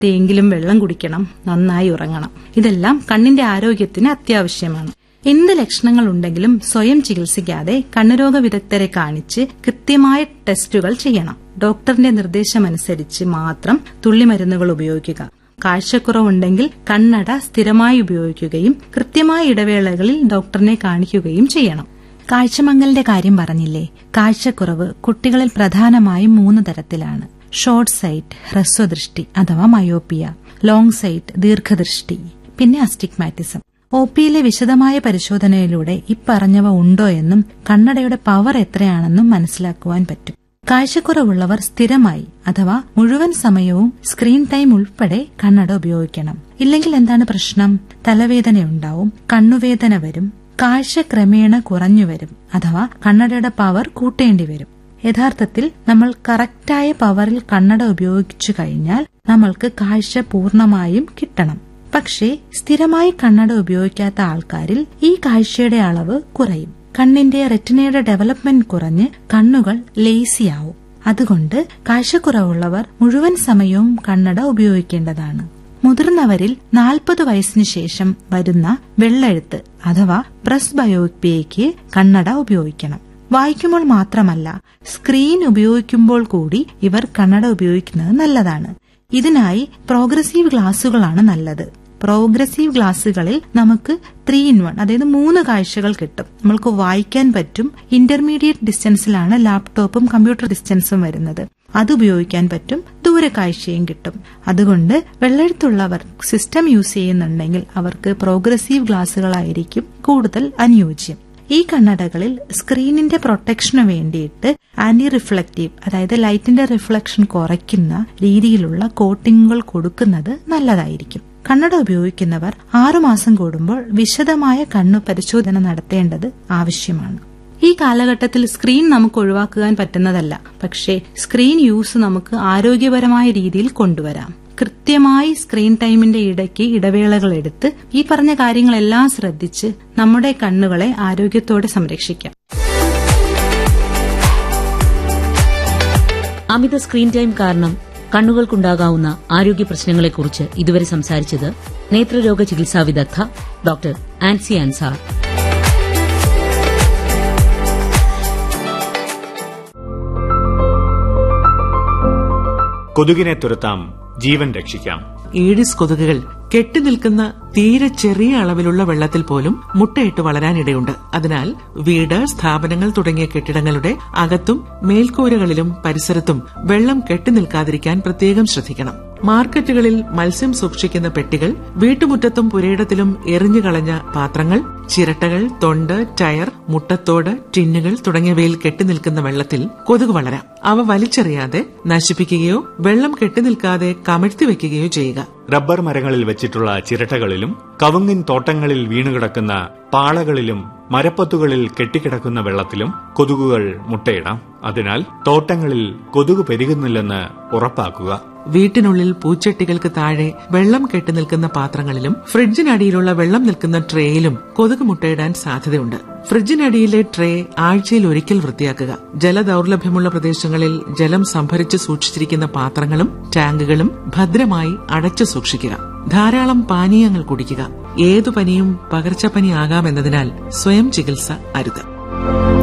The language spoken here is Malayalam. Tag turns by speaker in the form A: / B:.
A: എങ്കിലും വെള്ളം കുടിക്കണം നന്നായി ഉറങ്ങണം ഇതെല്ലാം കണ്ണിന്റെ ആരോഗ്യത്തിന് അത്യാവശ്യമാണ് എന്ത് ലക്ഷണങ്ങൾ ഉണ്ടെങ്കിലും സ്വയം ചികിത്സിക്കാതെ കണ്ണുരോഗ വിദഗ്ധരെ കാണിച്ച് കൃത്യമായ ടെസ്റ്റുകൾ ചെയ്യണം ഡോക്ടറിന്റെ നിർദ്ദേശമനുസരിച്ച് മാത്രം തുള്ളിമരുന്നുകൾ ഉപയോഗിക്കുക കാഴ്ചക്കുറവുണ്ടെങ്കിൽ കണ്ണട സ്ഥിരമായി ഉപയോഗിക്കുകയും കൃത്യമായ ഇടവേളകളിൽ ഡോക്ടറിനെ കാണിക്കുകയും ചെയ്യണം
B: കാഴ്ചമങ്ങലിന്റെ കാര്യം പറഞ്ഞില്ലേ കാഴ്ചക്കുറവ് കുട്ടികളിൽ പ്രധാനമായും മൂന്ന് തരത്തിലാണ് ഷോർട്ട് സൈറ്റ് ഹ്രസ്വദൃഷ്ടി അഥവാ മയോപ്പിയ ലോങ് സൈറ്റ് ദീർഘദൃഷ്ടി പിന്നെ അസ്റ്റിഗ്മാറ്റിസം ഒ പിയിലെ വിശദമായ പരിശോധനയിലൂടെ ഇപ്പറഞ്ഞവ ഉണ്ടോ എന്നും കണ്ണടയുടെ പവർ എത്രയാണെന്നും മനസ്സിലാക്കുവാൻ പറ്റും കാഴ്ചക്കുറവുള്ളവർ സ്ഥിരമായി അഥവാ മുഴുവൻ സമയവും സ്ക്രീൻ ടൈം ഉൾപ്പെടെ കണ്ണട ഉപയോഗിക്കണം ഇല്ലെങ്കിൽ എന്താണ് പ്രശ്നം തലവേദനയുണ്ടാവും കണ്ണുവേദന വരും കാഴ്ച ക്രമേണ കുറഞ്ഞു വരും അഥവാ കണ്ണടയുടെ പവർ കൂട്ടേണ്ടി വരും യഥാർത്ഥത്തിൽ നമ്മൾ കറക്റ്റായ പവറിൽ കണ്ണട ഉപയോഗിച്ചു കഴിഞ്ഞാൽ നമ്മൾക്ക് കാഴ്ച പൂർണ്ണമായും കിട്ടണം പക്ഷേ സ്ഥിരമായി കണ്ണട ഉപയോഗിക്കാത്ത ആൾക്കാരിൽ ഈ കാഴ്ചയുടെ അളവ് കുറയും കണ്ണിന്റെ റെറ്റിനയുടെ ഡെവലപ്മെന്റ് കുറഞ്ഞ് കണ്ണുകൾ ലേസിയാവും അതുകൊണ്ട് കാഴ്ചക്കുറവുള്ളവർ മുഴുവൻ സമയവും കണ്ണട ഉപയോഗിക്കേണ്ടതാണ് മുതിർന്നവരിൽ നാൽപ്പത് വയസ്സിന് ശേഷം വരുന്ന വെള്ളെഴുത്ത് അഥവാ പ്രസ് ബയോപ്പിയയ്ക്ക് കണ്ണട ഉപയോഗിക്കണം വായിക്കുമ്പോൾ മാത്രമല്ല സ്ക്രീൻ ഉപയോഗിക്കുമ്പോൾ കൂടി ഇവർ കണ്ണട ഉപയോഗിക്കുന്നത് നല്ലതാണ് ഇതിനായി പ്രോഗ്രസീവ് ഗ്ലാസുകളാണ് നല്ലത് പ്രോഗ്രസീവ് ഗ്ലാസുകളിൽ നമുക്ക് ത്രീ ഇൻ വൺ അതായത് മൂന്ന് കാഴ്ചകൾ കിട്ടും നമ്മൾക്ക് വായിക്കാൻ പറ്റും ഇന്റർമീഡിയറ്റ് ഡിസ്റ്റൻസിലാണ് ലാപ്ടോപ്പും കമ്പ്യൂട്ടർ ഡിസ്റ്റൻസും വരുന്നത് അത് ഉപയോഗിക്കാൻ പറ്റും ദൂരക്കാഴ്ചയും കിട്ടും അതുകൊണ്ട് വെള്ളെഴുത്തുള്ളവർ സിസ്റ്റം യൂസ് ചെയ്യുന്നുണ്ടെങ്കിൽ അവർക്ക് പ്രോഗ്രസീവ് ഗ്ലാസുകളായിരിക്കും കൂടുതൽ അനുയോജ്യം ഈ കണ്ണടകളിൽ സ്ക്രീനിന്റെ പ്രൊട്ടക്ഷന് വേണ്ടിയിട്ട് ആന്റി റിഫ്ലക്റ്റീവ് അതായത് ലൈറ്റിന്റെ റിഫ്ലക്ഷൻ കുറയ്ക്കുന്ന രീതിയിലുള്ള കോട്ടിങ്ങുകൾ കൊടുക്കുന്നത് നല്ലതായിരിക്കും കണ്ണട ഉപയോഗിക്കുന്നവർ ആറുമാസം കൂടുമ്പോൾ വിശദമായ കണ്ണു പരിശോധന നടത്തേണ്ടത് ആവശ്യമാണ് ഈ കാലഘട്ടത്തിൽ സ്ക്രീൻ നമുക്ക് ഒഴിവാക്കുവാൻ പറ്റുന്നതല്ല പക്ഷേ സ്ക്രീൻ യൂസ് നമുക്ക് ആരോഗ്യപരമായ രീതിയിൽ കൊണ്ടുവരാം കൃത്യമായി സ്ക്രീൻ ടൈമിന്റെ ഇടയ്ക്ക് ഇടവേളകൾ എടുത്ത് ഈ പറഞ്ഞ കാര്യങ്ങളെല്ലാം ശ്രദ്ധിച്ച് നമ്മുടെ കണ്ണുകളെ ആരോഗ്യത്തോടെ സംരക്ഷിക്കാം
C: അമിത സ്ക്രീൻ ടൈം കാരണം കണ്ണുകൾക്കുണ്ടാകാവുന്ന ആരോഗ്യ പ്രശ്നങ്ങളെക്കുറിച്ച് ഇതുവരെ സംസാരിച്ചത് നേത്രരോഗ ചികിത്സാ വിദഗ്ധ ഡോക്ടർ ആൻസി അൻസാർ
D: കൊതുകിനെ തുരത്താം ജീവൻ രക്ഷിക്കാം
E: ഈഡിസ് കൊതുകുകൾ കെട്ടിനിൽക്കുന്ന തീരെ ചെറിയ അളവിലുള്ള വെള്ളത്തിൽ പോലും മുട്ടയിട്ട് വളരാനിടയുണ്ട് അതിനാൽ വീട് സ്ഥാപനങ്ങൾ തുടങ്ങിയ കെട്ടിടങ്ങളുടെ അകത്തും മേൽക്കൂരകളിലും പരിസരത്തും വെള്ളം കെട്ടിനിൽക്കാതിരിക്കാൻ പ്രത്യേകം ശ്രദ്ധിക്കണം മാർക്കറ്റുകളിൽ മത്സ്യം സൂക്ഷിക്കുന്ന പെട്ടികൾ വീട്ടുമുറ്റത്തും പുരയിടത്തിലും എറിഞ്ഞുകളഞ്ഞ പാത്രങ്ങൾ ചിരട്ടകൾ തൊണ്ട് ടയർ മുട്ടത്തോട് ടിന്നുകൾ തുടങ്ങിയവയിൽ കെട്ടിനിൽക്കുന്ന വെള്ളത്തിൽ കൊതുക് വളരാം അവ വലിച്ചെറിയാതെ നശിപ്പിക്കുകയോ വെള്ളം കെട്ടിനിൽക്കാതെ കമഴ്ത്തി വെക്കുകയോ ചെയ്യുക
D: റബ്ബർ മരങ്ങളിൽ വെച്ചിട്ടുള്ള ചിരട്ടകളിലും കവുങ്ങിൻ തോട്ടങ്ങളിൽ വീണുകിടക്കുന്ന പാളകളിലും മരപ്പത്തുകളിൽ കെട്ടിക്കിടക്കുന്ന വെള്ളത്തിലും കൊതുകുകൾ മുട്ടയിടാം അതിനാൽ തോട്ടങ്ങളിൽ കൊതുക് പെരുകുന്നില്ലെന്ന് ഉറപ്പാക്കുക
E: വീട്ടിനുള്ളിൽ പൂച്ചട്ടികൾക്ക് താഴെ വെള്ളം കെട്ടിനിൽക്കുന്ന പാത്രങ്ങളിലും ഫ്രിഡ്ജിനടിയിലുള്ള വെള്ളം നിൽക്കുന്ന ട്രേയിലും കൊതുക് മുട്ടയിടാൻ സാധ്യതയുണ്ട് ഫ്രിഡ്ജിനടിയിലെ ട്രേ ആഴ്ചയിൽ ഒരിക്കൽ വൃത്തിയാക്കുക ജലദൌർലഭ്യമുള്ള പ്രദേശങ്ങളിൽ ജലം സംഭരിച്ച് സൂക്ഷിച്ചിരിക്കുന്ന പാത്രങ്ങളും ടാങ്കുകളും ഭദ്രമായി അടച്ചു സൂക്ഷിക്കുക ധാരാളം പാനീയങ്ങൾ കുടിക്കുക ഏതു പനിയും പകർച്ചപ്പനി ആകാമെന്നതിനാൽ സ്വയം ചികിത്സ അരുത്